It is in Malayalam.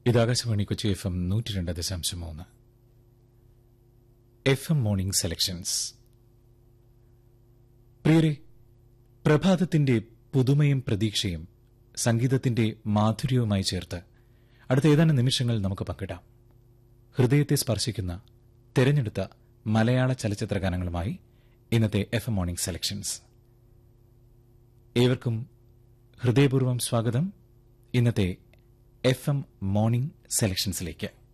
ഇത് ആകാശവാണി കൊച്ചി എഫ് എം നൂറ്റി രണ്ട് ദശാംശം മൂന്ന് എഫ് എം മോർണിംഗ് സെലക്ഷൻസ് പ്രിയരെ പ്രഭാതത്തിന്റെ പുതുമയും പ്രതീക്ഷയും സംഗീതത്തിന്റെ മാധുര്യവുമായി ചേർത്ത് അടുത്ത ഏതാനും നിമിഷങ്ങൾ നമുക്ക് പങ്കിടാം ഹൃദയത്തെ സ്പർശിക്കുന്ന തെരഞ്ഞെടുത്ത മലയാള ചലച്ചിത്ര ഗാനങ്ങളുമായി ഇന്നത്തെ എഫ് എം മോർണിംഗ് സെലക്ഷൻസ് ഏവർക്കും ഹൃദയപൂർവ്വം സ്വാഗതം ഇന്നത്തെ എഫ് എം മോർണിംഗ് സെലക്ഷൻസിലേക്ക്